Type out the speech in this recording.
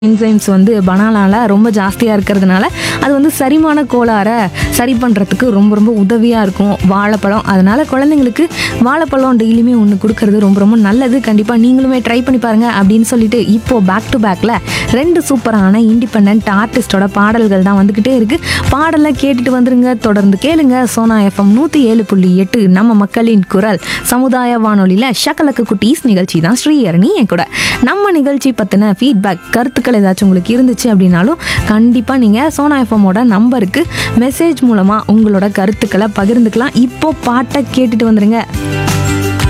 enzymes வந்து பனானால ரொம்ப ஜாஸ்தியாக இருக்கிறதுனால அது வந்து சரிமான கோளாறை சரி பண்ணுறதுக்கு ரொம்ப ரொம்ப உதவியாக இருக்கும் வாழைப்பழம் அதனால் குழந்தைங்களுக்கு வாழைப்பழம் டெய்லியுமே ஒன்று கொடுக்கறது ரொம்ப ரொம்ப நல்லது கண்டிப்பாக நீங்களுமே ட்ரை பண்ணி பாருங்க அப்படின்னு சொல்லிட்டு இப்போது பேக் டு பேக்கில் ரெண்டு சூப்பரான இண்டிபெண்ட் ஆர்டிஸ்டோட பாடல்கள் தான் வந்துக்கிட்டே இருக்குது பாடலை கேட்டுட்டு வந்துருங்க தொடர்ந்து கேளுங்க சோனா எஃப்எம் நூற்றி ஏழு புள்ளி எட்டு நம்ம மக்களின் குரல் சமுதாய வானொலியில் ஷக்கலக்கு குட்டீஸ் நிகழ்ச்சி தான் ஸ்ரீஹரணி என் கூட நம்ம நிகழ்ச்சி பற்றின ஃபீட்பேக் கருத்துக்கள் ஏதாச்சும் உங்களுக்கு இருந்துச்சு அப்படின்னாலும் கண்டிப்பாக நீங்கள் சோனா எஃப்எம்மோட நம்பருக்கு மெசேஜ் மூலமாக உங்களோட கருத்துக்களை பகிர்ந்துக்கலாம் இப்போ பாட்டை கேட்டுட்டு வந்துருங்க